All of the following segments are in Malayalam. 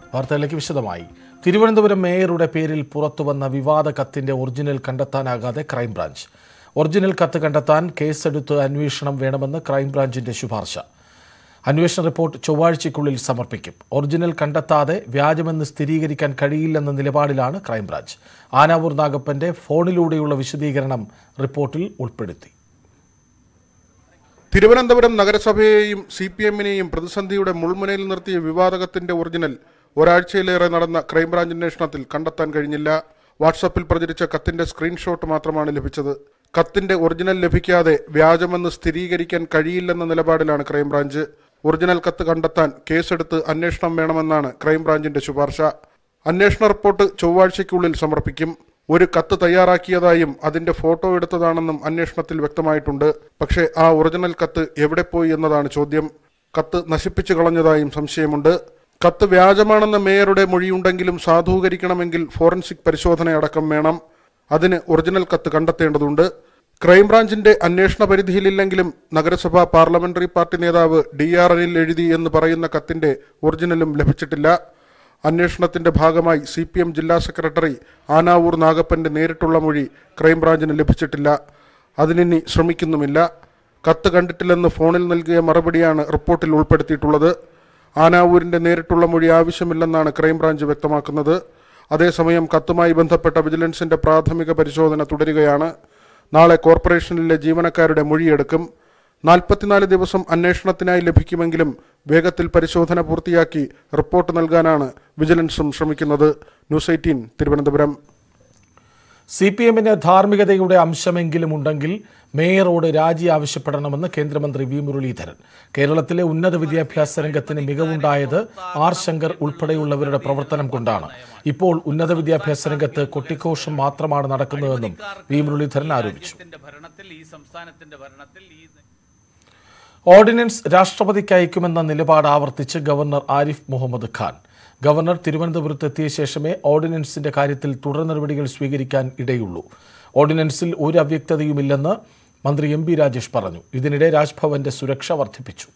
വാർത്തകളിലേക്ക് വിശദമായി തിരുവനന്തപുരം മേയറുടെ പേരിൽ പുറത്തുവന്ന വിവാദ കത്തിന്റെ ഒറിജിനൽ കണ്ടെത്താനാകാതെ ക്രൈംബ്രാഞ്ച് ഒറിജിനൽ കത്ത് കണ്ടെത്താൻ കേസെടുത്ത് അന്വേഷണം വേണമെന്ന് ക്രൈംബ്രാഞ്ചിന്റെ ശുപാർശ അന്വേഷണ റിപ്പോർട്ട് ചൊവ്വാഴ്ചയ്ക്കുള്ളിൽ സമർപ്പിക്കും ഒറിജിനൽ കണ്ടെത്താതെ വ്യാജമെന്ന് സ്ഥിരീകരിക്കാൻ കഴിയില്ലെന്ന നിലപാടിലാണ് ക്രൈംബ്രാഞ്ച് ആനാവൂർ നാഗപ്പന്റെ ഫോണിലൂടെയുള്ള വിശദീകരണം റിപ്പോർട്ടിൽ ഉൾപ്പെടുത്തി തിരുവനന്തപുരം നഗരസഭയെയും സി പി എമ്മിനെയും പ്രതിസന്ധിയുടെ മുൾമുനയിൽ നിർത്തിയ വിവാദകത്തിന്റെ ഒറിജിനൽ ഒരാഴ്ചയിലേറെ നടന്ന ക്രൈംബ്രാഞ്ച് അന്വേഷണത്തിൽ കണ്ടെത്താൻ കഴിഞ്ഞില്ല വാട്സാപ്പിൽ പ്രചരിച്ച കത്തിന്റെ സ്ക്രീൻഷോട്ട് മാത്രമാണ് ലഭിച്ചത് കത്തിന്റെ ഒറിജിനൽ ലഭിക്കാതെ വ്യാജമെന്ന് സ്ഥിരീകരിക്കാൻ കഴിയില്ലെന്ന നിലപാടിലാണ് ക്രൈംബ്രാഞ്ച് ഒറിജിനൽ കത്ത് കണ്ടെത്താൻ കേസെടുത്ത് അന്വേഷണം വേണമെന്നാണ് ക്രൈംബ്രാഞ്ചിന്റെ ശുപാർശ അന്വേഷണ റിപ്പോർട്ട് ചൊവ്വാഴ്ചയ്ക്കുള്ളിൽ സമർപ്പിക്കും ഒരു കത്ത് തയ്യാറാക്കിയതായും അതിന്റെ ഫോട്ടോ എടുത്തതാണെന്നും അന്വേഷണത്തിൽ വ്യക്തമായിട്ടുണ്ട് പക്ഷേ ആ ഒറിജിനൽ കത്ത് എവിടെ പോയി എന്നതാണ് ചോദ്യം കത്ത് നശിപ്പിച്ചു കളഞ്ഞതായും സംശയമുണ്ട് കത്ത് വ്യാജമാണെന്ന മേയറുടെ മൊഴിയുണ്ടെങ്കിലും സാധൂകരിക്കണമെങ്കിൽ ഫോറൻസിക് പരിശോധനയടക്കം വേണം അതിന് ഒറിജിനൽ കത്ത് കണ്ടെത്തേണ്ടതുണ്ട് ക്രൈംബ്രാഞ്ചിന്റെ അന്വേഷണ പരിധിയിലില്ലെങ്കിലും നഗരസഭാ പാർലമെന്ററി പാർട്ടി നേതാവ് ഡി ആർ എനിൽ എഴുതി എന്ന് പറയുന്ന കത്തിന്റെ ഒറിജിനലും ലഭിച്ചിട്ടില്ല അന്വേഷണത്തിന്റെ ഭാഗമായി സി പി എം ജില്ലാ സെക്രട്ടറി ആനാവൂർ നാഗപ്പന്റെ നേരിട്ടുള്ള മൊഴി ക്രൈംബ്രാഞ്ചിന് ലഭിച്ചിട്ടില്ല അതിനിനി ശ്രമിക്കുന്നുമില്ല കത്ത് കണ്ടിട്ടില്ലെന്ന് ഫോണിൽ നൽകിയ മറുപടിയാണ് റിപ്പോർട്ടിൽ ഉൾപ്പെടുത്തിയിട്ടുള്ളത് ആനാവൂരിന്റെ നേരിട്ടുള്ള മൊഴി ആവശ്യമില്ലെന്നാണ് ക്രൈംബ്രാഞ്ച് വ്യക്തമാക്കുന്നത് അതേസമയം കത്തുമായി ബന്ധപ്പെട്ട വിജിലൻസിന്റെ പ്രാഥമിക പരിശോധന തുടരുകയാണ് നാളെ കോർപ്പറേഷനിലെ ജീവനക്കാരുടെ മൊഴിയെടുക്കും നാൽപ്പത്തിനാല് ദിവസം അന്വേഷണത്തിനായി ലഭിക്കുമെങ്കിലും വേഗത്തിൽ പരിശോധന പൂർത്തിയാക്കി റിപ്പോർട്ട് നൽകാനാണ് വിജിലൻസും ശ്രമിക്കുന്നത് news eighteen Thiruvananthapuram C P എമ്മിന് ധാർമ്മികതയുടെ അംശമെങ്കിലും ഉണ്ടെങ്കിൽ മേയറോട് രാജി ആവശ്യപ്പെടണമെന്ന് കേന്ദ്രമന്ത്രി വി മുരളീധരൻ കേരളത്തിലെ ഉന്നത വിദ്യാഭ്യാസ രംഗത്തിന് മികവുണ്ടായത് ആർ ശങ്കർ ഉൾപ്പെടെയുള്ളവരുടെ പ്രവർത്തനം കൊണ്ടാണ് ഇപ്പോൾ ഉന്നത വിദ്യാഭ്യാസ രംഗത്ത് കൊട്ടിഘോഷം മാത്രമാണ് നടക്കുന്നതെന്നും വി മുരളീധരൻ ആരോപിച്ചു ഭരണത്തിൽ ഈ സംസ്ഥാനത്തിന്റെ ഭരണത്തിൽ ഈ ഓർഡിനൻസ് രാഷ്ട്രപതിക്ക് അയക്കുമെന്ന നിലപാട് ആവർത്തിച്ച് ഗവർണർ ആരിഫ് മുഹമ്മദ് ഖാൻ ഗവർണർ തിരുവനന്തപുരത്ത് എത്തിയ ശേഷമേ ഓർഡിനൻസിന്റെ കാര്യത്തിൽ തുടർ നടപടികൾ സ്വീകരിക്കാൻ ഇടയുള്ളൂ ഓർഡിനൻസിൽ ഒരു അവ്യക്തതയുമില്ലെന്ന് മന്ത്രി എം പി രാജേഷ് പറഞ്ഞു ഇതിനിടെ രാജ്ഭവന്റെ സുരക്ഷ വർദ്ധിപ്പിച്ചു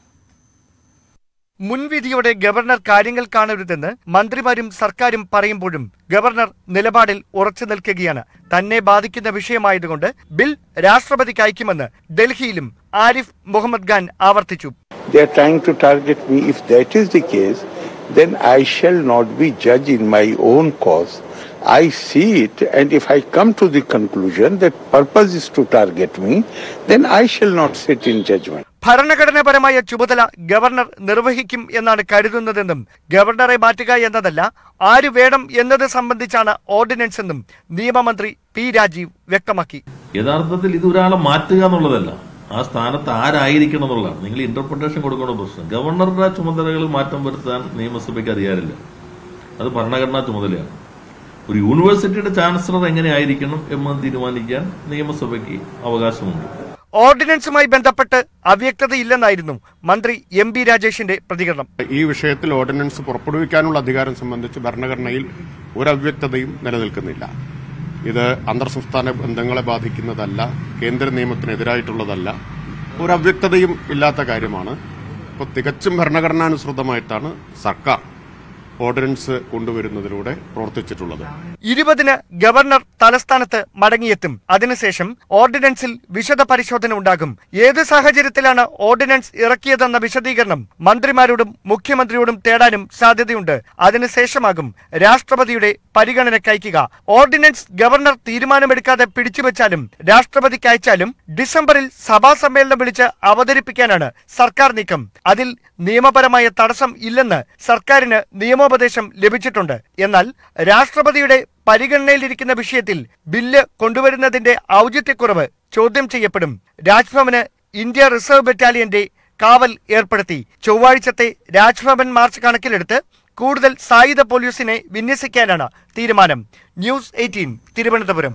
മുൻവിധിയോടെ ഗവർണർ കാര്യങ്ങൾ കാണരുതെന്ന് മന്ത്രിമാരും സർക്കാരും പറയുമ്പോഴും ഗവർണർ നിലപാടിൽ ഉറച്ചു നിൽക്കുകയാണ് തന്നെ ബാധിക്കുന്ന വിഷയമായതുകൊണ്ട് ബിൽ രാഷ്ട്രപതിക്ക് അയക്കുമെന്ന് ഡൽഹിയിലും ആരിഫ് മുഹമ്മദ് ഖാൻ ആവർത്തിച്ചു They are trying to target me. If that is the case, then I shall not be judge in my own cause. I see it, and if I come to the conclusion that purpose is to target me, then I shall not sit in judgment. ഭരണഘടനാപരമായ ചുമതല ഗവർണർ നിർവഹിക്കും എന്നാണ് കരുതുന്നതെന്നും ഗവർണറെ മാറ്റുക എന്നതല്ല ആര് വേണം എന്നത് സംബന്ധിച്ചാണ് ഓർഡിനൻസ് എന്നും നിയമമന്ത്രി പി രാജീവ് വ്യക്തമാക്കി യഥാർത്ഥത്തിൽ ഇത് ഒരാളെ മാറ്റുക എന്നുള്ളതല്ല ആ സ്ഥാനത്ത് ആരായിരിക്കണം എന്നുള്ളതാണ് നിങ്ങൾ ഇന്റർപ്രിട്ടേഷൻ കൊടുക്കുന്ന പ്രശ്നം ഗവർണറുടെ ചുമതലകളിൽ മാറ്റം വരുത്താൻ നിയമസഭയ്ക്ക് അധികാരമില്ല അത് ഭരണഘടനാ ചുമതലയാണ് ഒരു യൂണിവേഴ്സിറ്റിയുടെ ചാൻസലർ എങ്ങനെ ആയിരിക്കണം എന്ന് തീരുമാനിക്കാൻ നിയമസഭയ്ക്ക് അവകാശമുണ്ട് ഓർഡിനൻസുമായി ബന്ധപ്പെട്ട് അവ്യക്തതയില്ലെന്നായിരുന്നു മന്ത്രി എം ബി രാജേഷിന്റെ പ്രതികരണം ഈ വിഷയത്തിൽ ഓർഡിനൻസ് പുറപ്പെടുവിക്കാനുള്ള അധികാരം സംബന്ധിച്ച് ഭരണഘടനയിൽ ഒരു അവ്യക്തതയും നിലനിൽക്കുന്നില്ല ഇത് അന്തർ സംസ്ഥാന ബന്ധങ്ങളെ ബാധിക്കുന്നതല്ല കേന്ദ്ര നിയമത്തിനെതിരായിട്ടുള്ളതല്ല ഒരു അവ്യക്തതയും ഇല്ലാത്ത കാര്യമാണ് ഇപ്പോൾ തികച്ചും ഭരണഘടനാനുസൃതമായിട്ടാണ് സർക്കാർ ഓർഡിനൻസ് കൊണ്ടുവരുന്നതിലൂടെ പ്രവർത്തിച്ചിട്ടുള്ളത് ഇരുപതിന് ഗവർണർ തലസ്ഥാനത്ത് മടങ്ങിയെത്തും അതിനുശേഷം ഓർഡിനൻസിൽ വിശദ പരിശോധന ഉണ്ടാകും ഏത് സാഹചര്യത്തിലാണ് ഓർഡിനൻസ് ഇറക്കിയതെന്ന വിശദീകരണം മന്ത്രിമാരോടും മുഖ്യമന്ത്രിയോടും തേടാനും സാധ്യതയുണ്ട് അതിനുശേഷമാകും രാഷ്ട്രപതിയുടെ പരിഗണനയ്ക്ക് അയക്കുക ഓർഡിനൻസ് ഗവർണർ തീരുമാനമെടുക്കാതെ പിടിച്ചുവെച്ചാലും രാഷ്ട്രപതിക്ക് അയച്ചാലും ഡിസംബറിൽ സഭാ സമ്മേളനം വിളിച്ച് അവതരിപ്പിക്കാനാണ് സർക്കാർ നീക്കം അതിൽ നിയമപരമായ തടസ്സം ഇല്ലെന്ന് സർക്കാരിന് നിയമോപദേശം ലഭിച്ചിട്ടുണ്ട് എന്നാൽ രാഷ്ട്രപതിയുടെ പരിഗണനയിലിരിക്കുന്ന വിഷയത്തിൽ ബില്ല് കൊണ്ടുവരുന്നതിന്റെ ഔചിത്യക്കുറവ് ചോദ്യം ചെയ്യപ്പെടും രാജ്ഭവന് ഇന്ത്യ റിസർവ് ബറ്റാലിയന്റെ കാവൽ ഏർപ്പെടുത്തി ചൊവ്വാഴ്ചത്തെ രാജ്ഭവൻ മാർച്ച് കണക്കിലെടുത്ത് കൂടുതൽ സായുധ പോലീസിനെ വിന്യസിക്കാനാണ് തീരുമാനം news eighteen Thiruvananthapuram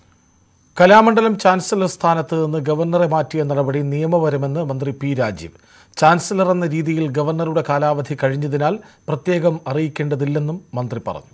Kalamandalam chancellor സ്ഥാനത്ത് നിന്ന് ഗവർണറെ മാറ്റിയ നടപടി നിയമപരമെന്ന് മന്ത്രി പി രാജീവ് ചാൻസലർ എന്ന രീതിയിൽ ഗവർണറുടെ കാലാവധി കഴിഞ്ഞതിനാൽ പ്രത്യേകം അറിയിക്കേണ്ടതില്ലെന്നും മന്ത്രി പറഞ്ഞു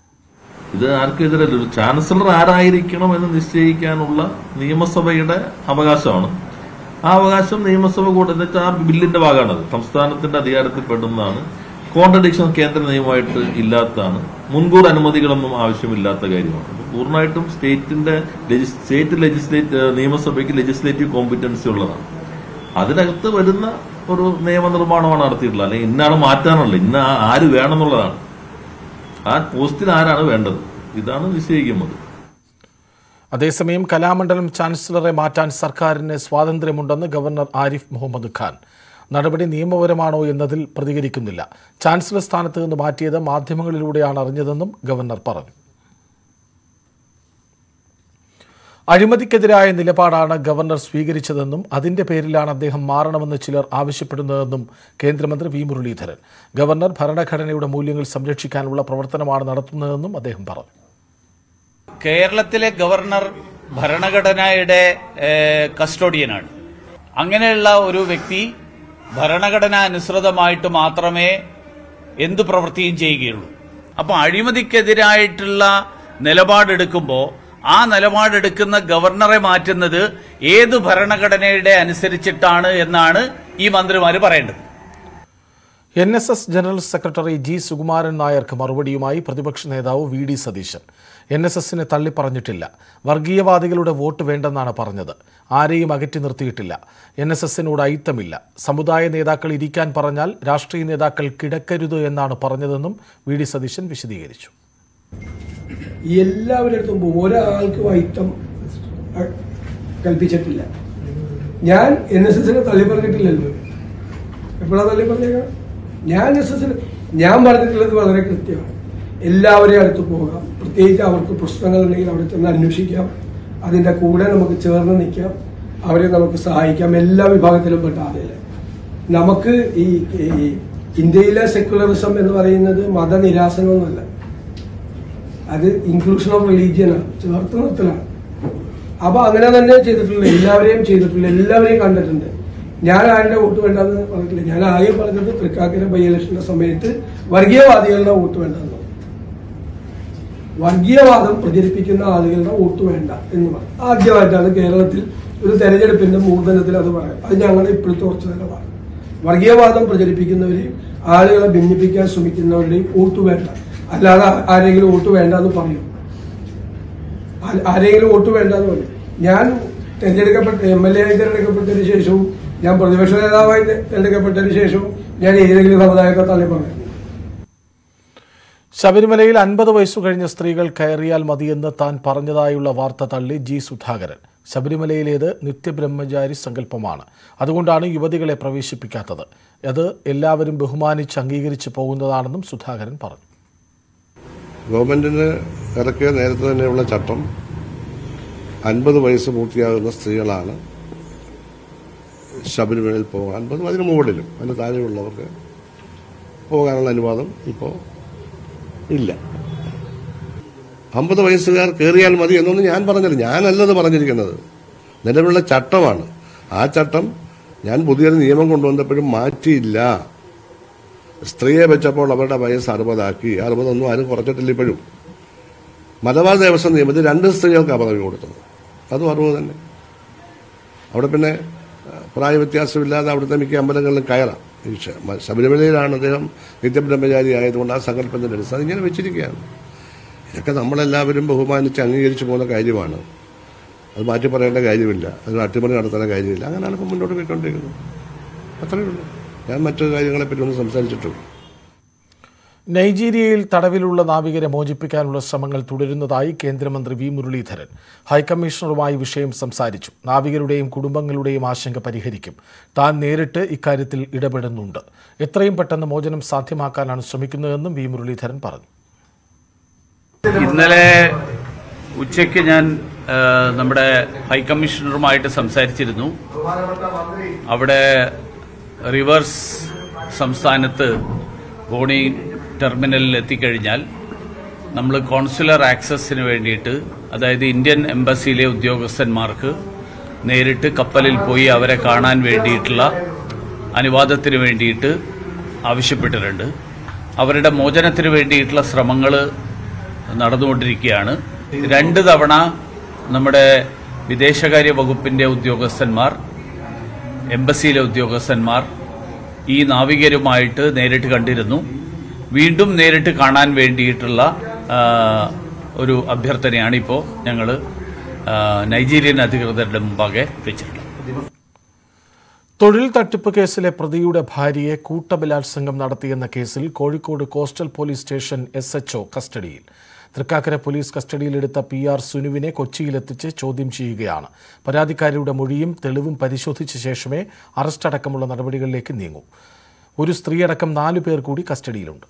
ഇത് ആർക്കെതിരല്ല ഒരു ചാൻസലർ ആരായിരിക്കണം എന്ന് നിശ്ചയിക്കാനുള്ള നിയമസഭയുടെ അവകാശമാണ് ആ അവകാശം നിയമസഭ കൂടെ എന്ന് വെച്ചാൽ ആ ബില്ലിന്റെ ഭാഗമാണത് സംസ്ഥാനത്തിന്റെ അധികാരത്തിൽ പെടുന്നതാണ് കോൺട്രഡിക്ഷൻ കേന്ദ്ര നിയമമായിട്ട് ഇല്ലാത്തതാണ് മുൻകൂർ അനുമതികളൊന്നും ആവശ്യമില്ലാത്ത കാര്യമാണ് അപ്പോൾ പൂർണ്ണമായിട്ടും സ്റ്റേറ്റിന്റെ ലെജി- സ്റ്റേറ്റ് ലെജിസ്ലേറ്റ് നിയമസഭയ്ക്ക് ലെജിസ്ലേറ്റീവ് കോമ്പിറ്റൻസി ഉള്ളതാണ് അതിനകത്ത് വരുന്ന ഒരു നിയമനിർമ്മാണമാണ് നടത്തിയിട്ടുള്ളത് അല്ലെങ്കിൽ ഇന്നാണ് മാറ്റാനുള്ളത് ഇന്ന ആ- ആര് വേണമെന്നുള്ളതാണ് ആ പോസ്റ്റിൽ ആരാണ് വേണ്ടത് ഇതാണ് നിശ്ചയിക്കുന്നത് അതേസമയം കലാമണ്ഡലം ചാൻസലറെ മാറ്റാൻ സർക്കാരിന് സ്വാതന്ത്ര്യമുണ്ടെന്ന് ഗവർണർ ആരിഫ് മുഹമ്മദ് ഖാൻ നടപടി നിയമപരമാണോ എന്നതിൽ പ്രതികരിക്കുന്നില്ല ചാൻസലർ സ്ഥാനത്ത് നിന്ന് മാറ്റിയത് മാധ്യമങ്ങളിലൂടെയാണ് അറിഞ്ഞതെന്നും ഗവർണർ പറഞ്ഞു അഴിമതിക്കെതിരായ നിലപാടാണ് ഗവർണർ സ്വീകരിച്ചതെന്നും അതിന്റെ പേരിലാണ് അദ്ദേഹം മാറണമെന്ന് ചിലർ ആവശ്യപ്പെടുന്നതെന്നും കേന്ദ്രമന്ത്രി വി മുരളീധരൻ ഗവർണർ ഭരണഘടനയുടെ മൂല്യങ്ങൾ സംരക്ഷിക്കാനുള്ള പ്രവർത്തനമാണ് നടത്തുന്നതെന്നും അദ്ദേഹം പറഞ്ഞു കേരളത്തിലെ ഗവർണർ ഭരണഘടനയുടെ ഏഹ്, കസ്റ്റോഡിയനാണ് അങ്ങനെയുള്ള ഒരു വ്യക്തി ഭരണഘടന അനുസൃതമായിട്ട് മാത്രമേ എന്ത് പ്രവൃത്തിയും ചെയ്യുകയുള്ളൂ അപ്പൊ അഴിമതിക്കെതിരായിട്ടുള്ള നിലപാടെടുക്കുമ്പോൾ ആ നിലപാടെടുക്കുന്ന ഗവർണറെ മാറ്റുന്നത് ഏത് ഭരണഘടനയുടെ അനുസരിച്ചിട്ടാണ് എന്നാണ് ഈ മന്ത്രിമാര് പറയേണ്ടത് N S S general secretary G Sukumaran നായർക്ക് മറുപടിയുമായി പ്രതിപക്ഷ നേതാവ് V D Satheesan N S എസിനെ തള്ളിപ്പറഞ്ഞിട്ടില്ല വർഗീയവാദികളുടെ വോട്ട് വേണ്ടെന്നാണ് പറഞ്ഞത് ആരെയും അകറ്റി നിർത്തിയിട്ടില്ല എൻ എസ് എസിനോട് അയിത്തമില്ല സമുദായ നേതാക്കൾ ഇരിക്കാൻ പറഞ്ഞാൽ രാഷ്ട്രീയ നേതാക്കൾ കിടക്കരുത് എന്നാണ് പറഞ്ഞതെന്നും വി ഡി സതീശൻ വിശദീകരിച്ചു എല്ലാവരുടെ അടുത്തും പോകും ഒരാൾക്ക് വൈത്തം അ- കൽപ്പിച്ചിട്ടില്ല ഞാൻ എൻ എസ് എസിനെ തള്ളി പറഞ്ഞിട്ടില്ലല്ലോ എപ്പോഴാ തള്ളി പറഞ്ഞേക്കാം ഞാൻ എൻ എസ് എസിന് ഞാൻ പറഞ്ഞിട്ടുള്ളത് വളരെ കൃത്യമാണ് എല്ലാവരെയും അടുത്ത് പോകാം പ്രത്യേകിച്ച് അവർക്ക് പ്രശ്നങ്ങളുണ്ടെങ്കിൽ അവിടെ ചെന്ന് അന്വേഷിക്കാം അതിൻ്റെ കൂടെ നമുക്ക് ചേർന്ന് നിൽക്കാം അവരെ നമുക്ക് സഹായിക്കാം എല്ലാ വിഭാഗത്തിലും പെട്ട ആളുകളെ നമുക്ക് ഈ ഈ ഇന്ത്യയിലെ സെക്യുലറിസം എന്ന് പറയുന്നത് മതനിരാസനമൊന്നുമല്ല അത് ഇൻക്ലൂഷൻ ഓഫ് റിലീജിയനാണ് ചേർത്ത് നിർത്തലാണ് അപ്പൊ അങ്ങനെ തന്നെ ചെയ്തിട്ടുള്ള എല്ലാവരെയും ചെയ്തിട്ടുള്ള എല്ലാവരെയും കണ്ടിട്ടുണ്ട് ഞാൻ ആരുടെ വോട്ട് വേണ്ടെന്ന് പറഞ്ഞിട്ടില്ല ഞാൻ ആകെ പറഞ്ഞത് തൃക്കാക്കര ബൈ ഇലക്ഷന്റെ സമയത്ത് വർഗീയവാദികളുടെ വോട്ട് വേണ്ടെന്ന് പറഞ്ഞു. വർഗീയവാദം പ്രചരിപ്പിക്കുന്ന ആളുകളുടെ വോട്ട് വേണ്ട എന്ന് പറഞ്ഞു ആദ്യമായിട്ടാണ് കേരളത്തിൽ ഒരു തെരഞ്ഞെടുപ്പിന്റെ മൂർധനത്തിൽ അത് പറയാം അത് ഞങ്ങളുടെ ഇപ്പോഴത്തെ കുറച്ച് നിലപാട് വർഗീയവാദം പ്രചരിപ്പിക്കുന്നവരെയും ആളുകളെ ഭിന്നിപ്പിക്കാൻ ശ്രമിക്കുന്നവരുടെയും വോട്ട് വേണ്ട അല്ലാതെ ആരെങ്കിലും വോട്ട് വേണ്ട എന്ന് പറയും ആ- ആരെങ്കിലും വോട്ട് വേണ്ട എന്ന് പറയും ഞാൻ തെരഞ്ഞെടുക്കപ്പെട്ട എം എൽ എ ആയി തെരഞ്ഞെടുക്കപ്പെട്ടതിന് ശേഷവും ഞാൻ പ്രതിപക്ഷ നേതാവായി തെ- തെരഞ്ഞെടുക്കപ്പെട്ടതിന് ശേഷവും ഞാൻ ഏതെങ്കിലും സമുദായത്തെ തള്ളി പറഞ്ഞു ശബരിമലയിൽ അൻപത് വയസ്സു കഴിഞ്ഞ സ്ത്രീകൾ കയറിയാൽ മതിയെന്ന് താൻ പറഞ്ഞതായുള്ള വാർത്ത തള്ളി ജി സുധാകരൻ ശബരിമലയിലേത് നിത്യബ്രഹ്മചാരി സങ്കല്പമാണ് അതുകൊണ്ടാണ് യുവതികളെ പ്രവേശിപ്പിക്കാത്തത് അത് എല്ലാവരും ബഹുമാനിച്ച് അംഗീകരിച്ച് പോകുന്നതാണെന്നും സുധാകരൻ പറഞ്ഞു ഗവൺമെന്റിന് ഇറക്കിയ നേരത്തെ തന്നെയുള്ള ചട്ടം അൻപത് വയസ്സ് പൂർത്തിയാകുന്ന സ്ത്രീകളാണ് ശബരിമലയിൽ പോകാൻ അൻപതും അതിന് മുകളിലും അതിന് താഴെയുള്ളവർക്ക് പോകാനുള്ള അനുവാദം ഇപ്പോൾ ഇല്ല അമ്പത് വയസ്സുകാർ കയറിയാൽ മതി എന്നൊന്നും ഞാൻ പറഞ്ഞില്ല ഞാനല്ലത് പറഞ്ഞിരിക്കുന്നത് നിലവിലുള്ള ചട്ടമാണ് ആ ചട്ടം ഞാൻ പുതിയൊരു നിയമം കൊണ്ടുവന്നപ്പോഴും മാറ്റിയില്ല സ്ത്രീയെ വെച്ചപ്പോൾ അവരുടെ വയസ്സ് അറുപതാക്കി അറുപതൊന്നും ആരും കുറച്ചിട്ടില്ല ഇപ്പോഴും മലബാർ ദേവസ്വം നിയമത്തിൽ രണ്ട് സ്ത്രീകൾക്ക് പദവി കൊടുത്തത് അതും അറുപത് തന്നെ അവിടെ പിന്നെ ആ, പ്രായവ്യത്യാസമില്ലാതെ അവിടുത്തെ മിക്ക അമ്പലങ്ങളിലും കയറാം ഈ ശ- മ- ശബരിമലയിലാണ് അദ്ദേഹം നിത്യബ്രഹ്മചാരി ആയതുകൊണ്ട് ആ സങ്കല്പത്തിൻ്റെ അടിസ്ഥാനം ഇങ്ങനെ വെച്ചിരിക്കുകയാണ് ഇതൊക്കെ നമ്മളെല്ലാവരും ബഹുമാനിച്ച് അംഗീകരിച്ചു പോകുന്ന കാര്യമാണ് അത് മാറ്റി പറയേണ്ട കാര്യമില്ല അതിന് അട്ടിമറി നടത്തേണ്ട കാര്യമില്ല അങ്ങനെയാണ് ഇപ്പം മുന്നോട്ട് പോയിക്കൊണ്ടിരിക്കുന്നത് അത്രയേ ഉള്ളൂ ഞാൻ മറ്റു കാര്യങ്ങളെപ്പറ്റി ഒന്നും സംസാരിച്ചിട്ടുള്ളൂ നൈജീരിയയിൽ തടവിലുള്ള നാവികരെ മോചിപ്പിക്കാനുള്ള ശ്രമങ്ങൾ തുടരുന്നതായി കേന്ദ്രമന്ത്രി വി മുരളീധരൻ ഹൈക്കമ്മീഷണറുമായി വിഷയം സംസാരിച്ചു നാവികരുടെയും കുടുംബങ്ങളുടെയും ആശങ്ക പരിഹരിക്കും താൻ നേരിട്ട് ഇക്കാര്യത്തിൽ ഇടപെടുന്നുണ്ട് എത്രയും പെട്ടെന്ന് മോചനം സാധ്യമാക്കാനാണ് ശ്രമിക്കുന്നതെന്നും വി മുരളീധരൻ പറഞ്ഞു ഇന്നലെ ഉച്ചയ്ക്ക് ഞാൻ ആ, നമ്മുടെ ഹൈക്കമ്മീഷണറുമായിട്ട് സംസാരിച്ചിരുന്നു അവിടെ റിവേഴ്സ് സംസ്ഥാനത്ത് ബോണി ടെർമിനലിൽ എത്തിക്കഴിഞ്ഞാൽ നമ്മൾ കോൺസുലർ ആക്സസിന് വേണ്ടിയിട്ട് അതായത് ഇന്ത്യൻ എംബസിയിലെ ഉദ്യോഗസ്ഥന്മാർക്ക് നേരിട്ട് കപ്പലിൽ പോയി അവരെ കാണാൻ വേണ്ടിയിട്ടുള്ള അനുവാദത്തിന് വേണ്ടിയിട്ട് ആവശ്യപ്പെട്ടിട്ടുണ്ട് അവരുടെ മോചനത്തിന് വേണ്ടിയിട്ടുള്ള ശ്രമങ്ങൾ നടന്നുകൊണ്ടിരിക്കുകയാണ് രണ്ട് തവണ നമ്മുടെ വിദേശകാര്യ വകുപ്പിന്റെ ഉദ്യോഗസ്ഥന്മാർ എംബസിയിലെ ഉദ്യോഗസ്ഥന്മാർ ഈ നാവികരുമായിട്ട് നേരിട്ട് കണ്ടിരുന്നു വീണ്ടും നേരിട്ട് കാണാൻ വേണ്ടിയിട്ടുള്ള ആ, ഒരു അഭ്യർത്ഥനയാണ് ഇപ്പോൾ ഞങ്ങൾ നൈജീരിയൻ അധികൃതരുടെ മുമ്പാകെ വെച്ചിട്ടുള്ളത് തൊഴിൽ തട്ടിപ്പ് കേസിലെ പ്രതിയുടെ ഭാര്യയെ കൂട്ടബലാത്സംഗം നടത്തിയെന്ന കേസിൽ Kozhikode coastal police station S H O കസ്റ്റഡിയിൽ തൃക്കാക്കര പോലീസ് കസ്റ്റഡിയിലെടുത്ത പി ആർ സുനുവിനെ കൊച്ചിയിലെത്തിച്ച് ചോദ്യം ചെയ്യുകയാണ് പരാതിക്കാരിയുടെ മൊഴിയും തെളിവും പരിശോധിച്ച ശേഷമേ അറസ്റ്റ് അടക്കമുള്ള നടപടികളിലേക്ക് നീങ്ങൂ ഒരു സ്ത്രീയടക്കം നാലു പേർ കൂടി കസ്റ്റഡിയിലുണ്ട്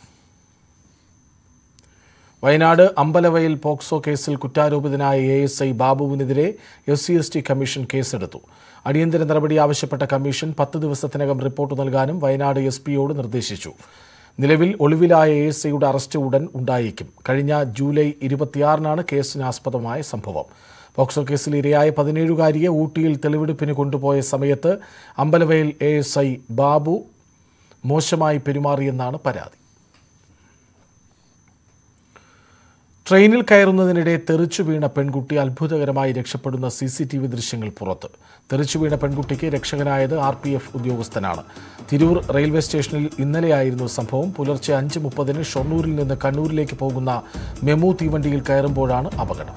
വയനാട് അമ്പലവയൽ പോക്സോ കേസിൽ കുറ്റാരോപിതനായ എ എസ് ഐ ബാബുവിനെതിരെ S C S T commission കേസെടുത്തു അടിയന്തര നടപടി ആവശ്യപ്പെട്ട കമ്മീഷൻ പത്ത് ദിവസത്തിനകം റിപ്പോർട്ട് നൽകാനും വയനാട് എസ് പിയോട് നിർദ്ദേശിച്ചു നിലവിൽ ഒളിവിലായ എ എസ് ഐയുടെ അറസ്റ്റ് ഉടൻ ഉണ്ടായേക്കും കഴിഞ്ഞ ജൂലൈ ഇരുപത്തിയാറിനാണ് കേസിന് ആസ്പദമായ സംഭവം പോക്സോ കേസിൽ ഇരയായ പതിനേഴുകാരിയെ ഊട്ടിയിൽ തെളിവെടുപ്പിന് കൊണ്ടുപോയ സമയത്ത് Ambalavayal A S I Babu മോശമായി പെരുമാറിയെന്നാണ് പരാതി ട്രെയിനിൽ കയറുന്നതിനിടെ തെറിച്ചു വീണ പെൺകുട്ടി അത്ഭുതകരമായി രക്ഷപ്പെടുന്ന സി സി ടി വി ദൃശ്യങ്ങൾ പുറത്ത് തെറിച്ചു വീണ പെൺകുട്ടിക്ക് രക്ഷകനായത് ആർ പി എഫ് ഉദ്യോഗസ്ഥനാണ് തിരൂർ റെയിൽവേ സ്റ്റേഷനിൽ ഇന്നലെയായിരുന്നു സംഭവം പുലർച്ചെ അഞ്ച് മുപ്പതിന് ഷൊർണൂരിൽ നിന്ന് കണ്ണൂരിലേക്ക് പോകുന്ന മെമു തീവണ്ടിയിൽ കയറുമ്പോഴാണ് അപകടം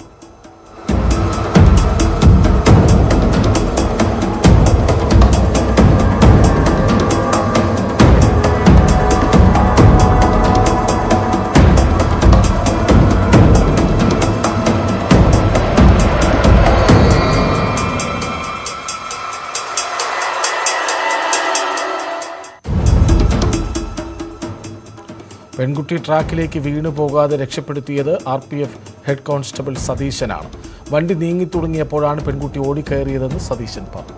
പെൺകുട്ടി ട്രാക്കിലേക്ക് വീണു പോകാതെ രക്ഷപ്പെടുത്തിയത് R P F head constable സതീശനാണ് വണ്ടി നീങ്ങി തുടങ്ങിയപ്പോഴാണ് പെൺകുട്ടി ഓടിക്കയറിയതെന്ന് സതീശൻ പറഞ്ഞു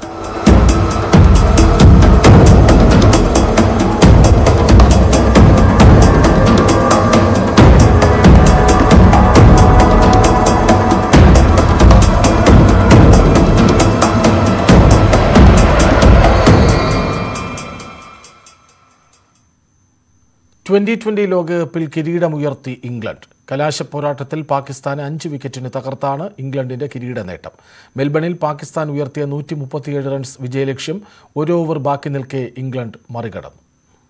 ട്വന്റി ട്വന്റി ലോകകപ്പിൽ കിരീടമുയർത്തി ഇംഗ്ലണ്ട് കലാശ പോരാട്ടത്തിൽ പാകിസ്ഥാനെ അഞ്ച് വിക്കറ്റിന് തകർത്താണ് ഇംഗ്ലണ്ടിന്റെ കിരീട നേട്ടം മെൽബണിൽ പാകിസ്ഥാൻ ഉയർത്തിയ നൂറ്റി മുപ്പത്തിയേഴ് റൺസ് വിജയലക്ഷ്യം ഒരു ഓവർ ബാക്കി നിൽക്കെ ഇംഗ്ലണ്ട് മറികടന്നു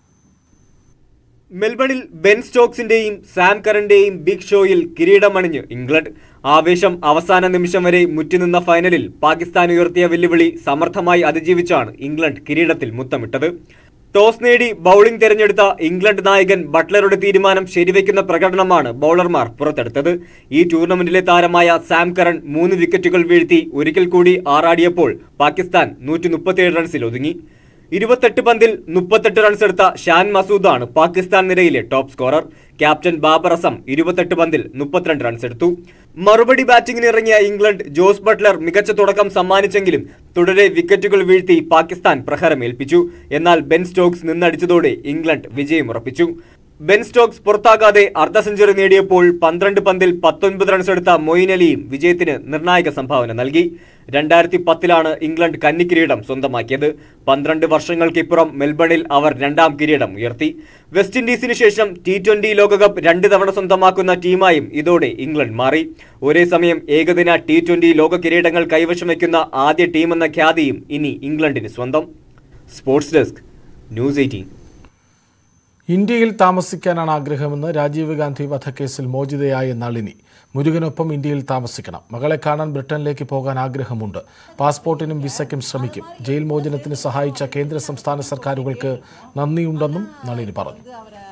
മെൽബണിൽ ബെൻ സ്റ്റോക്സിന്റെയും സാം കറിന്റെയും ബിഗ് ഷോയിൽ കിരീടമണിഞ്ഞ് ഇംഗ്ലണ്ട് ആവേശം അവസാന നിമിഷം വരെ മുറ്റിനിന്ന ഫൈനലിൽ പാകിസ്ഥാൻ ഉയർത്തിയ വെല്ലുവിളി സമർത്ഥമായി അതിജീവിച്ചാണ് ഇംഗ്ലണ്ട് കിരീടത്തിൽ മുത്തമിട്ടത് ടോസ് നേടി ബൌളിംഗ് തിരഞ്ഞെടുത്ത ഇംഗ്ലണ്ട് നായകൻ ബട്ട്ലറുടെ തീരുമാനം ശരിവെക്കുന്ന പ്രകടനമാണ് ബൌളർമാർ പുറത്തെടുത്തത് ഈ ടൂർണമെന്റിലെ താരമായ സാം കറൺ മൂന്ന് വിക്കറ്റുകൾ വീഴ്ത്തി ഒരിക്കൽ കൂടി ആറാടിയപ്പോൾ പാകിസ്ഥാൻ നൂറ്റി റൺസിൽ ഒതുങ്ങി ഇരുപത്തെട്ട് പന്തിൽ മുപ്പത്തെട്ട് റൺസ് എടുത്ത ഷാൻ മസൂദാണ് പാകിസ്ഥാൻ നിരയിലെ top scorer captain Babar Azam ഇരുപത്തെട്ട് പന്തിൽ മുപ്പത്തിരണ്ട് റൺസ് എടുത്തു മറുപടി ബാറ്റിംഗിന് ഇറങ്ങിയ ഇംഗ്ലണ്ട് ജോസ് ബട്ട്ലർ മികച്ച തുടക്കം സമ്മാനിച്ചെങ്കിലും തുടരെ വിക്കറ്റുകൾ വീഴ്ത്തി പാകിസ്ഥാൻ പ്രഹരമേൽപ്പിച്ചു എന്നാൽ ബെൻ സ്റ്റോക്സ് നിന്നടിച്ചതോടെ ഇംഗ്ലണ്ട് വിജയമുറപ്പിച്ചു ബെൻ സ്റ്റോക്സ് പുറത്താകാതെ അർദ്ധ സെഞ്ചുറി നേടിയപ്പോൾ പന്ത്രണ്ട് പന്തിൽ പത്തൊൻപത് റൺസ് എടുത്ത മൊയിൻ അലിയും വിജയത്തിന് നിർണായക സംഭാവന നൽകി രണ്ടായിരത്തി പത്തിലാണ് ഇംഗ്ലണ്ട് കന്നി കിരീടം സ്വന്തമാക്കിയത് പന്ത്രണ്ട് വർഷങ്ങൾക്കിപ്പുറം മെൽബണിൽ അവർ രണ്ടാം കിരീടം ഉയർത്തി വെസ്റ്റ് ഇൻഡീസിന് ശേഷം ടി ട്വന്റി ലോകകപ്പ് രണ്ട് തവണ സ്വന്തമാക്കുന്ന ടീമായും ഇതോടെ ഇംഗ്ലണ്ട് മാറി ഒരേ സമയം ഏകദിന ടി ട്വന്റി ലോക കിരീടങ്ങൾ കൈവശം വയ്ക്കുന്ന ആദ്യ ടീമെന്ന ഖ്യാതിയും ഇനി ഇംഗ്ലണ്ടിന് സ്വന്തം സ്പോർട്സ് ഡെസ്ക് ന്യൂസ് എയ്റ്റീൻ ഇന്ത്യയിൽ താമസിക്കാനാണ് ആഗ്രഹമെന്ന് രാജീവ് ഗാന്ധി വധക്കേസിൽ മോചിതയായ നളിനി മുരുകനൊപ്പം ഇന്ത്യയിൽ താമസിക്കണം മകളെ കാണാൻ ബ്രിട്ടനിലേക്ക് പോകാൻ ആഗ്രഹമുണ്ട് പാസ്പോർട്ടിനും വിസയ്ക്കും ശ്രമിക്കും ജയിൽ മോചനത്തിന് സഹായിച്ച കേന്ദ്ര സംസ്ഥാന സർക്കാരുകൾക്ക് നന്ദിയുണ്ടെന്നും നളിനി പറഞ്ഞു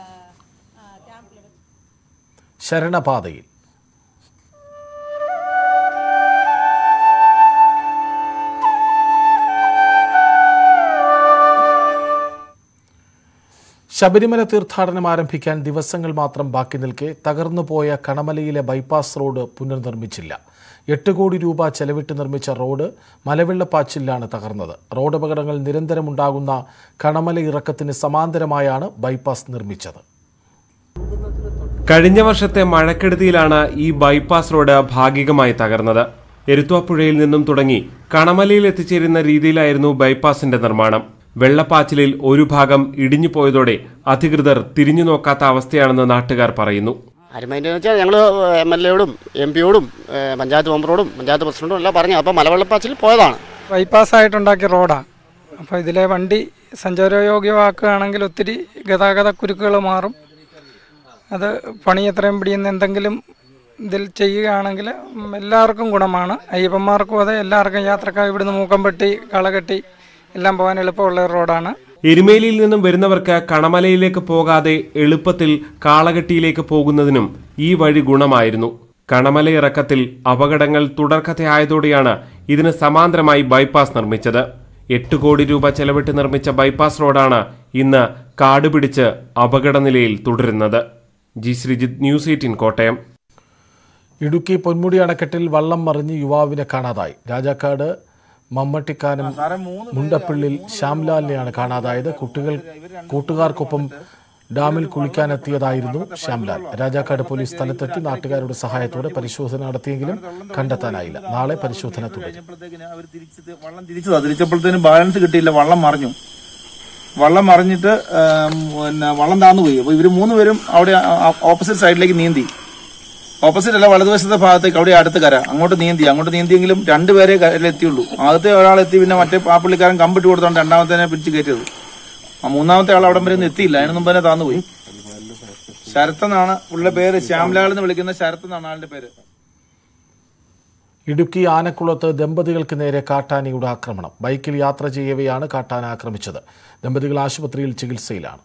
ശരണപാതയിൽ ശബരിമല തീർത്ഥാടനം ആരംഭിക്കാൻ ദിവസങ്ങൾ മാത്രം ബാക്കി നിൽക്കെ തകർന്നുപോയ കണമലയിലെ ബൈപ്പാസ് റോഡ് പുനർനിർമ്മിച്ചില്ല എട്ട് കോടി രൂപ ചെലവിട്ട് നിർമ്മിച്ച റോഡ് മലവെള്ളപ്പാച്ചിലാണ് തകർന്നത് റോഡ് അപകടങ്ങൾ നിരന്തരമുണ്ടാകുന്ന കണമല ഇറക്കത്തിന് സമാന്തരമായാണ് ബൈപ്പാസ് നിർമ്മിച്ചത് കഴിഞ്ഞ വർഷത്തെ മഴക്കെടുതിയിലാണ് ഈ ബൈപ്പാസ് റോഡ് ഭാഗികമായി തകർന്നത് എരുത്വാപ്പുഴയിൽ നിന്നും തുടങ്ങി കണമലയിൽ എത്തിച്ചേരുന്ന രീതിയിലായിരുന്നു ബൈപ്പാസിന്റെ നിർമ്മാണം വെള്ളപ്പാച്ചിലിൽ ഒരു ഭാഗം ഇടിഞ്ഞു പോയതോടെ അധികൃതർ തിരിഞ്ഞു നോക്കാത്ത അവസ്ഥയാണെന്ന് നാട്ടുകാർ പറയുന്നു അരുമൈൻ്റെ വെച്ചാൽ ഞങ്ങൾ എം എൽ എയോടും എം പിയോടും പഞ്ചായത്ത് മെമ്പറോടും പഞ്ചായത്ത് പ്രസിഡന്റും എല്ലാം പറഞ്ഞു അപ്പോൾ മലവെള്ളപ്പാച്ചിൽ പോയതാണ് ബൈപ്പാസ് ആയിട്ടുണ്ടാക്കിയ റോഡാണ് അപ്പോൾ ഇതിലെ വണ്ടി സഞ്ചാരയോഗ്യമാക്കുകയാണെങ്കിൽ ഒത്തിരി ഗതാഗത കുരുക്കുകൾ മാറും അത് പണി എത്രയും പിടിയുന്ന എന്തെങ്കിലും ഇതിൽ ചെയ്യുകയാണെങ്കിൽ ഉം, എല്ലാവർക്കും ഗുണമാണ് അയ്യപ്പന്മാർക്കും അതെ എല്ലാവർക്കും യാത്രക്കാർ ഇവിടുന്ന് മൂക്കംപെട്ടി കളകെട്ടി എല്ലാം പോകാൻ എളുപ്പമുള്ള ഒരു റോഡാണ് എരുമേലിയിൽ നിന്നും വരുന്നവർക്ക് കണമലയിലേക്ക് പോകാതെ എളുപ്പത്തിൽ കാളകെട്ടിയിലേക്ക് പോകുന്നതിനും ഈ വഴി ഗുണമായിരുന്നു കണമലയിറക്കത്തിൽ അപകടങ്ങൾ തുടർക്കഥയായതോടെയാണ് ഇതിന് സമാന്തരമായി ബൈപ്പാസ് നിർമ്മിച്ചത് എട്ട് കോടി രൂപ ചെലവിട്ട് നിർമ്മിച്ച ബൈപ്പാസ് റോഡാണ് ഇന്ന് കാടുപിടിച്ച് അപകടനിലയിൽ തുടരുന്നത് G Sreejith news eighteen Kottayam Idukki Ponmudi അണക്കെട്ടിൽ വള്ളം മറിഞ്ഞ് യുവാവിനെ കാണാതായി രാജാക്കാട് മമ്മട്ടിക്കാനം മുണ്ടപ്പിള്ളിൽ ശ്യാംലാലിനെയാണ് കാണാതായത് കുട്ടികൾ കൂട്ടുകാർക്കൊപ്പം ഡാമിൽ കുളിക്കാനെത്തിയതായിരുന്നു ശ്യാംലാൽ രാജാക്കാട് പോലീസ് സ്ഥലത്തെത്തി നാട്ടുകാരുടെ സഹായത്തോടെ പരിശോധന നടത്തിയെങ്കിലും കണ്ടെത്താനായില്ല നാളെ പരിശോധന തുടരും അവർ തിരിച്ചത് വള്ളം തിരിച്ചതാ തിരിച്ചപ്പോഴത്തേനും ബാലൻസ് കിട്ടിയില്ല വള്ളം മറിഞ്ഞു വള്ളം മറിഞ്ഞിട്ട് ആം, പിന്നെ വള്ളം താന്നു പോയി അപ്പൊ ഇവര് മൂന്നുപേരും അവിടെ ഓപ്പോസിറ്റ് സൈഡിലേക്ക് നീന്തി ഓപ്പോസിറ്റ് അല്ല വലതുവശത്തെ ഭാഗത്തേക്ക് അവിടെ അടുത്ത് കര അങ്ങോട്ട് നീന്തി അങ്ങോട്ട് നീന്തിയെങ്കിലും രണ്ടുപേരെ കരയിൽ എത്തിയുള്ളൂ ആദ്യത്തെ ഒരാൾ എത്തി പിന്നെ മറ്റേ ആ പുള്ളിക്കാരൻ കമ്പിട്ട് കൊടുത്തോണ്ട് രണ്ടാമത്തെ പിടിച്ച് കയറ്റിയത് ആ മൂന്നാമത്തെ ആൾ അവിടം വരെ ഒന്നും എത്തിയില്ല അതിന് മുമ്പ് തന്നെ താന്നു പോയി ശരത്ത് എന്നാണ് പുള്ളിയുടെ പേര് ശ്യാംലാൽ എന്ന് വിളിക്കുന്ന ശരത്ത് എന്നാണ് ആളുടെ പേര് ഇടുക്കി ആനക്കുളത്ത് ദമ്പതികൾക്ക് നേരെ കാട്ടാനയുടെ ആക്രമണം ബൈക്കിൽ യാത്ര ചെയ്യവെയാണ് കാട്ടാന ആക്രമിച്ചത് ദമ്പതികൾ ആശുപത്രിയിൽ ചികിത്സയിലാണ്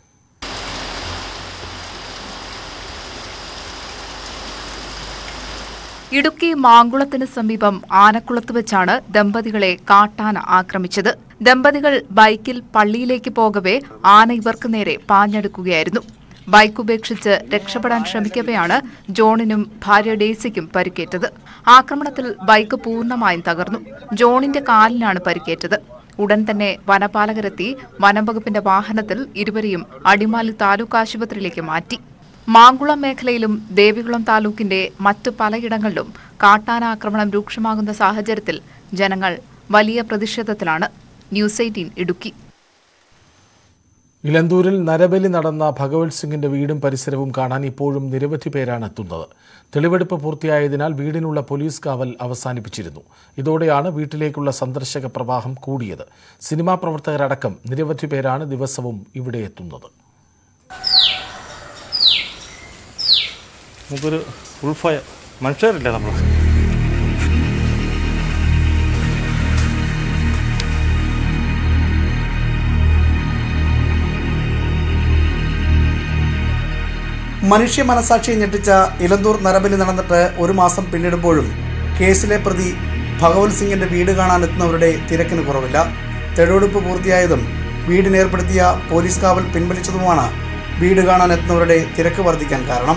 ഇടുക്കി മാങ്കുളത്തിന് സമീപം ആനക്കുളത്ത് വെച്ചാണ് ദമ്പതികളെ കാട്ടാന ആക്രമിച്ചത് ദമ്പതികൾ ബൈക്കിൽ പള്ളിയിലേക്ക് പോകവേ ആന ഇവർക്ക് നേരെ പാഞ്ഞെടുക്കുകയായിരുന്നു ബൈക്ക് ഉപേക്ഷിച്ച് രക്ഷപ്പെടാൻ ശ്രമിക്കവെയാണ് ജോണിനും ഭാര്യ ഡേസിക്കും പരിക്കേറ്റത് ആക്രമണത്തിൽ ബൈക്ക് പൂർണ്ണമായും തകർന്നു ജോണിന്റെ കാലിനാണ് പരിക്കേറ്റത് ഉടൻ തന്നെ വനപാലകരെത്തി വനംവകുപ്പിന്റെ വാഹനത്തിൽ ഇരുവരെയും അടിമാലി താലൂക്ക് ആശുപത്രിയിലേക്ക് മാറ്റി മാങ്കുളം മേഖലയിലും ദേവികുളം താലൂക്കിന്റെ മറ്റു പലയിടങ്ങളിലും കാട്ടാന ആക്രമണം രൂക്ഷമാകുന്ന സാഹചര്യത്തിൽ ജനങ്ങൾ വലിയ പ്രതിഷേധത്തിലാണ് ന്യൂസ് എയ്റ്റീൻ ഇടുക്കി ഇലന്തൂരിൽ നരബലി നടന്ന ഭഗവത് സിംഗിന്റെ വീടും പരിസരവും കാണാൻ ഇപ്പോഴും നിരവധി പേരാണ് എത്തുന്നത് തെളിവെടുപ്പ് പൂർത്തിയായതിനാൽ വീടിനുള്ള പോലീസ് കാവൽ അവസാനിപ്പിച്ചിരുന്നു ഇതോടെയാണ് വീട്ടിലേക്കുള്ള സന്ദർശക പ്രവാഹം കൂടിയത് സിനിമാ പ്രവർത്തകരടക്കം നിരവധി പേരാണ് ദിവസവും ഇവിടെ എത്തുന്നത് നമുക്കൊരു ഫുൾ ഫയർ മനുഷ്യരില്ല നമ്മൾ മനുഷ്യ മനസാക്ഷിയെ ഞെട്ടിച്ച ഇലന്തൂർ നരബലി നടന്നിട്ട് ഒരു മാസം പിന്നിടുമ്പോഴും കേസിലെ പ്രതി ഭഗവത് സിംഗിന്റെ വീട് കാണാനെത്തുന്നവരുടെ തിരക്കിന് കുറവില്ല തെളിവെടുപ്പ് പൂർത്തിയായതും വീടിനേർപ്പെടുത്തിയ പോലീസ് കാവൽ പിൻവലിച്ചതുമാണ് വീട് കാണാനെത്തുന്നവരുടെ തിരക്ക് വർദ്ധിക്കാൻ കാരണം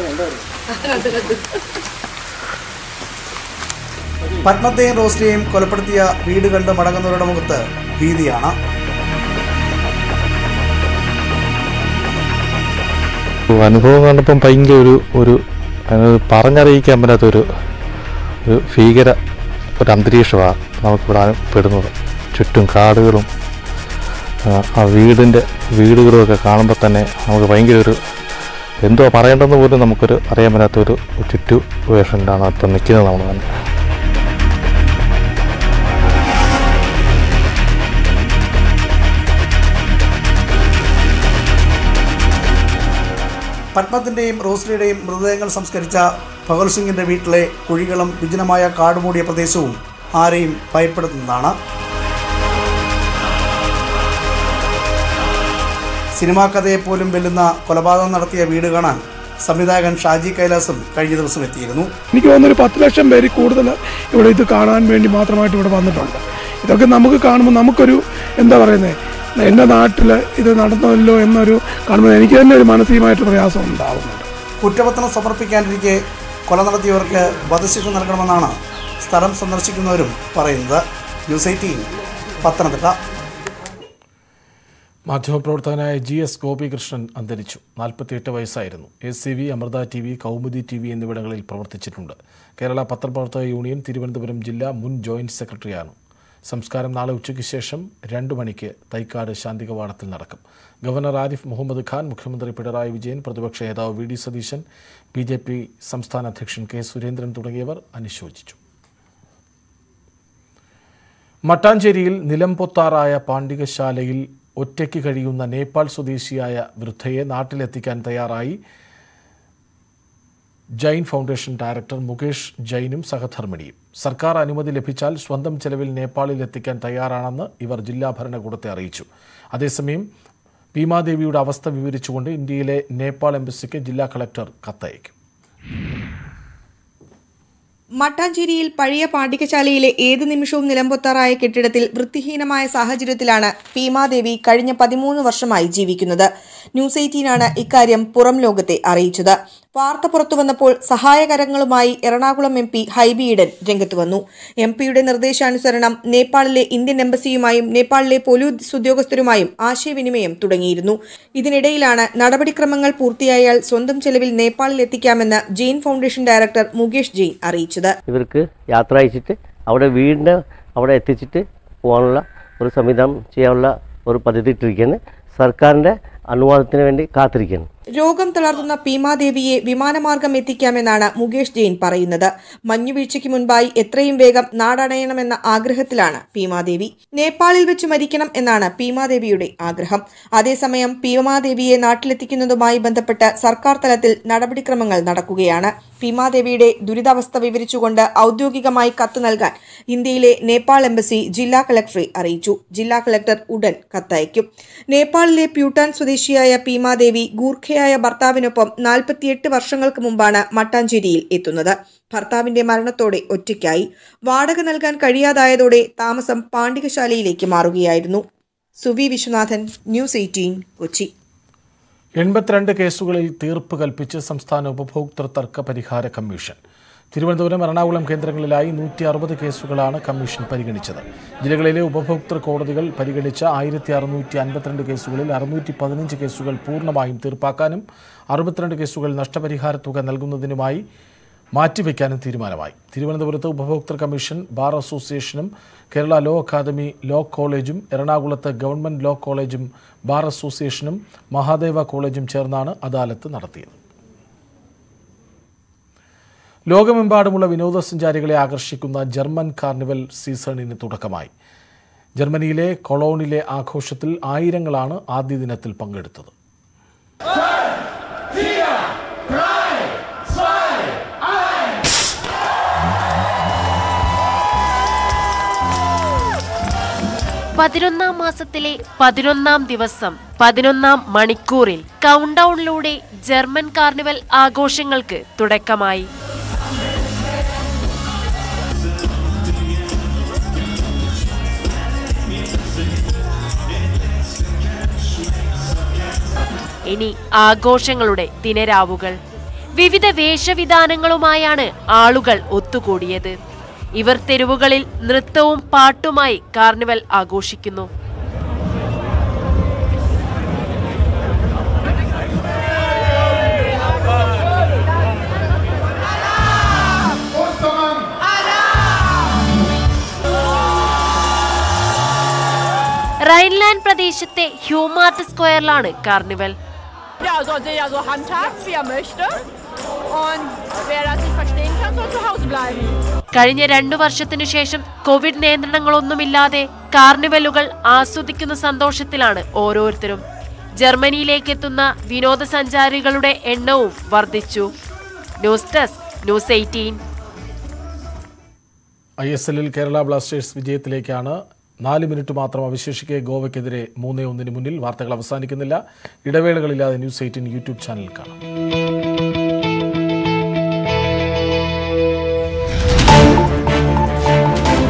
പത്മത്തെയും റോസ്ലിയെയും കൊലപ്പെടുത്തിയ വീട് കണ്ട് മടങ്ങുന്നവരുടെ മുഖത്ത് ഭീതിയാണ് അനുഭവം കണ്ടപ്പം ഭയങ്കര ഒരു ഒരു അത് പറഞ്ഞറിയിക്കാൻ പറ്റാത്തൊരു ഒരു ഭീകര ഒരു അന്തരീക്ഷമാണ് നമുക്കിവിടെ പെടുന്നത് ചുറ്റും കാടുകളും ആ, ആ വീടിൻ്റെ വീടുകളും ഒക്കെ കാണുമ്പോൾ തന്നെ നമുക്ക് ഭയങ്കര ഒരു എന്തോ പറയേണ്ടെന്ന് പോലും നമുക്കൊരു അറിയാൻ പറ്റാത്തൊരു ചുറ്റു വേഷനിലാണ് ഇപ്പം നിൽക്കുന്നത് നമ്മൾ തന്നെ പത്മത്തിന്റെയും റോസ്ലിയുടെയും മൃതദേഹങ്ങൾ സംസ്കരിച്ച ഭഗത് സിംഗിന്റെ വീട്ടിലെ കുഴികളും വിജനമായ കാടുമൂടിയ പ്രദേശവും ആരെയും ഭയപ്പെടുത്തുന്നതാണ് സിനിമാ കഥയെപ്പോലും വെല്ലുന്ന കൊലപാതകം നടത്തിയ വീട് കാണാൻ സംവിധായകൻ ഷാജി കൈലാസും കഴിഞ്ഞ ദിവസം എത്തിയിരുന്നു എനിക്ക് തോന്നുന്നു ഒരു പത്ത് ലക്ഷം പേര് കൂടുതൽ ഇവിടെ ഇത് കാണാൻ വേണ്ടി മാത്രമായിട്ട് ഇവിടെ വന്നിട്ടുണ്ട് ഇതൊക്കെ നമുക്ക് കാണുമ്പോൾ നമുക്കൊരു എന്താ പറയുന്നത് എൻ്റെ നാട്ടിൽ ഇത് നടന്നല്ലോ എന്നൊരു കാണുമ്പോൾ എനിക്ക് തന്നെ ഒരു മാനസികമായിട്ട് പ്രയാസം ഉണ്ടാകുന്നുണ്ട് കുറ്റപത്രം സമർപ്പിക്കാനിരിക്കെ കൊല നടത്തിയവർക്ക് വധശിക്ഷ നൽകണമെന്നാണ് സ്ഥലം സന്ദർശിക്കുന്നവരും പറയുന്നത് ന്യൂസ് എയ്റ്റീൻ പത്തനംതിട്ട മാധ്യമപ്രവർത്തകനായ ജി എസ് ഗോപികൃഷ്ണൻ അന്തരിച്ചു നാൽപ്പത്തിയെട്ട് വയസ്സായിരുന്നു S C V Amrita T V Kaumudi T V എന്നിവിടങ്ങളിൽ പ്രവർത്തിച്ചിട്ടുണ്ട് കേരള പത്രപ്രവർത്തക യൂണിയൻ തിരുവനന്തപുരം ജില്ലാ മുൻ ജോയിന്റ് സെക്രട്ടറിയാണ് സംസ്കാരം നാളെ ഉച്ചയ്ക്ക് ശേഷം രണ്ടു മണിക്ക് തൈക്കാട് ശാന്തി കവാടത്തിൽ നടക്കും ഗവർണർ ആരിഫ് മുഹമ്മദ് ഖാൻ മുഖ്യമന്ത്രി പിണറായി വിജയൻ പ്രതിപക്ഷ നേതാവ് V D Satheesan B J P സംസ്ഥാന അധ്യക്ഷൻ കെ സുരേന്ദ്രൻ തുടങ്ങിയവർ അനുശോചിച്ചു മട്ടാഞ്ചേരിയിൽ നിലംപൊത്താറായ പാണ്ഡികശാലയിൽ ഒറ്റയ്ക്ക് കഴിയുന്ന നേപ്പാൾ സ്വദേശിയായ വൃദ്ധയെ നാട്ടിലെത്തിക്കാൻ തയ്യാറായി ജൈൻ ഫൗണ്ടേഷൻ ഡയറക്ടർ മുകേഷ് ജൈനും സഹധർമ്മിണിയും സർക്കാർ അനുമതി ലഭിച്ചാൽ സ്വന്തം ചെലവിൽ നേപ്പാളിൽ എത്തിക്കാൻ തയ്യാറാണെന്ന് ഇവർ ജില്ലാ ഭരണകൂടത്തെ അറിയിച്ചു അതേസമയം ഭീമാദേവിയുടെ അവസ്ഥ വിവരിച്ചുകൊണ്ട് ഇന്ത്യയിലെ നേപ്പാൾ എംബസിക്ക് ജില്ലാ കളക്ടർ കത്തയക്കും മട്ടാഞ്ചേരിയിൽ പഴയ പാഠ്യശാലയിലെ ഏത് നിമിഷവും നിലംപൊത്താറായ കെട്ടിടത്തിൽ വൃത്തിഹീനമായ സാഹചര്യത്തിലാണ് ഭീമാദേവി കഴിഞ്ഞ പതിമൂന്ന് വർഷമായി ജീവിക്കുന്നത് ന്യൂസ് എയ്റ്റീനാണ് ഇക്കാര്യം പുറം ലോകത്തെ അറിയിച്ചത് വാർത്ത പുറത്തു വന്നപ്പോൾ സഹായകരങ്ങളുമായി എറണാകുളം എം പി ഹൈബി ഈഡൻ രംഗത്ത് വന്നു എം പിയുടെ നിർദ്ദേശാനുസരണം നേപ്പാളിലെ ഇന്ത്യൻ എംബസിയുമായും നേപ്പാളിലെ പോലീസ് ഉദ്യോഗസ്ഥരുമായും ആശയവിനിമയം തുടങ്ങിയിരുന്നു ഇതിനിടയിലാണ് നടപടിക്രമങ്ങൾ പൂർത്തിയായാൽ സ്വന്തം ചെലവിൽ നേപ്പാളിൽ എത്തിക്കാമെന്ന് ജെയിൻ ഫൗണ്ടേഷൻ ഡയറക്ടർ മുകേഷ് ജെയിൻ അറിയിച്ചത് ഇവർക്ക് യാത്ര അയച്ചിട്ട് അവിടെ വീടിൻ്റെ അവിടെ എത്തിച്ചിട്ട് പോകാനുള്ള ഒരു സംവിധാനം ചെയ്യാനുള്ള ഒരു പദ്ധതി ഇട്ടിരിക്കുകയാണ് സർക്കാരിൻ്റെ അനുവാദത്തിന് വേണ്ടി കാത്തിരിക്കുകയാണ് രോഗം തളർത്തുന്ന ഭീമാദേവിയെ വിമാനമാർഗം എത്തിക്കാമെന്നാണ് മുകേഷ് ജെയിൻ പറയുന്നത് മഞ്ഞുവീഴ്ചയ്ക്ക് മുൻപായി എത്രയും വേഗം നാടണയണമെന്ന ആഗ്രഹത്തിലാണ് ഭീമാദേവി നേപ്പാളിൽ വെച്ച് മരിക്കണം എന്നാണ് ഭീമാദേവിയുടെ ആഗ്രഹം അതേസമയം ഭീമാദേവിയെ നാട്ടിലെത്തിക്കുന്നതുമായി ബന്ധപ്പെട്ട് സർക്കാർ തലത്തിൽ നടപടിക്രമങ്ങൾ നടക്കുകയാണ് ഭീമാദേവിയുടെ ദുരിതാവസ്ഥ വിവരിച്ചുകൊണ്ട് ഔദ്യോഗികമായി കത്ത് നൽകാൻ ഇന്ത്യയിലെ നേപ്പാൾ എംബസി ജില്ലാ കളക്ടറെ അറിയിച്ചു ജില്ലാ കളക്ടർ ഉടൻ കത്തയക്കും നേപ്പാളിലെ പ്യൂട്ടാൻ സ്വദേശിയായ ഭീമാദേവി ഗൂർഖയായ ഭർത്താവിനൊപ്പം നാൽപ്പത്തിയെട്ട് വർഷങ്ങൾക്ക് മുമ്പാണ് മട്ടാഞ്ചേരിയിൽ എത്തുന്നത് ഭർത്താവിന്റെ മരണത്തോടെ ഒറ്റയ്ക്കായി വാടക നൽകാൻ കഴിയാതായതോടെ താമസം പാണ്ഡികശാലയിലേക്ക് മാറുകയായിരുന്നു സുവി വിശ്വനാഥൻ ന്യൂസ് എയ്റ്റീൻ കൊച്ചി എൺപത്തിരണ്ട് കേസുകളിൽ തീർപ്പ് കൽപ്പിച്ച് സംസ്ഥാന ഉപഭോക്തൃ തർക്ക പരിഹാര കമ്മീഷൻ തിരുവനന്തപുരം എറണാകുളം കേന്ദ്രങ്ങളിലായി നൂറ്റി അറുപത് കേസുകളാണ് കമ്മീഷൻ പരിഗണിച്ചത് ജില്ലകളിലെ ഉപഭോക്തൃ കോടതികൾ പരിഗണിച്ച ആയിരത്തി അറുന്നൂറ്റി അൻപത്തിരണ്ട് കേസുകളിൽ അറുന്നൂറ്റി പതിനഞ്ച് കേസുകൾ പൂർണ്ണമായും തീർപ്പാക്കാനും അറുപത്തിരണ്ട് കേസുകൾ നഷ്ടപരിഹാര തുക നൽകുന്നതിനുമായി മാറ്റിവെക്കാനും തീരുമാനമായി തിരുവനന്തപുരത്ത് ഉപഭോക്തൃ കമ്മീഷൻ ബാർ അസോസിയേഷനും കേരള ലോ അക്കാദമി ലോ കോളേജും എറണാകുളത്ത് ഗവൺമെന്റ് ലോ കോളേജും ബാർ അസോസിയേഷനും മഹാദേവ കോളേജും ചേർന്നാണ് അദാലത്ത് നടത്തിയത് ലോകമെമ്പാടുമുള്ള വിനോദസഞ്ചാരികളെ ആകർഷിക്കുന്ന ജർമ്മൻ കാർണിവൽ സീസണിന് തുടക്കമായി ജർമ്മനിയിലെ കൊളോണിലെ ആഘോഷത്തിൽ ആയിരങ്ങളാണ് ആദ്യ ദിനത്തിൽ പങ്കെടുത്തത് പതിനൊന്നാം മാസത്തിലെ പതിനൊന്നാം ദിവസം പതിനൊന്നാം മണിക്കൂറിൽ കൗണ്ട് ഡൗണിലൂടെ ജർമ്മൻ കാർണിവൽ ആഘോഷങ്ങൾക്ക് തുടക്കമായി ഇനി ആഘോഷങ്ങളുടെ ദിനരാവുകൾ വിവിധ വേഷവിധാനങ്ങളുമായാണ് ആളുകൾ ഒത്തുകൂടിയത് ഇവർ തെരുവുകളിൽ നൃത്തവും പാട്ടുമായി കാർണിവൽ ആഘോഷിക്കുന്നു റൈൻലാൻഡ് പ്രദേശത്തെ ഹ്യൂമാർട്ട് സ്ക്വയറിലാണ് carnival Ja, soll sich ja so handhaben, wie er möchte. Und wer das nicht verstehen kann, soll zu Hause bleiben. കഴിഞ്ഞ രണ്ടു വർഷത്തിനു ശേഷം കോവിഡ് നിയന്ത്രണങ്ങളൊന്നുമില്ലാതെ കാർണിവലുകൾ ആസ്വദിക്കുന്ന സന്തോഷത്തിലാണ് ഓരോരുത്തരും ജർമ്മനിയിലേക്ക് എത്തുന്ന വിനോദസഞ്ചാരികളുടെ എണ്ണവും വർദ്ധിച്ചു news desk news eighteen I S എല്ലിൽ കേരള ബ്ലാസ്റ്റേഴ്സ് വിജയത്തിലേക്കാണ് നാല് മിനിറ്റ് മാത്രം അവശേഷിക്കെ ഗോവയ്ക്കെതിരെ മൂന്നേ ഒന്നിന് മുന്നിൽ വാർത്തകൾ അവസാനിക്കുന്നില്ല ഇടവേളകളില്ലാതെ ന്യൂസ് എയ്റ്റീൻ യൂട്യൂബ് ചാനൽ കാണാം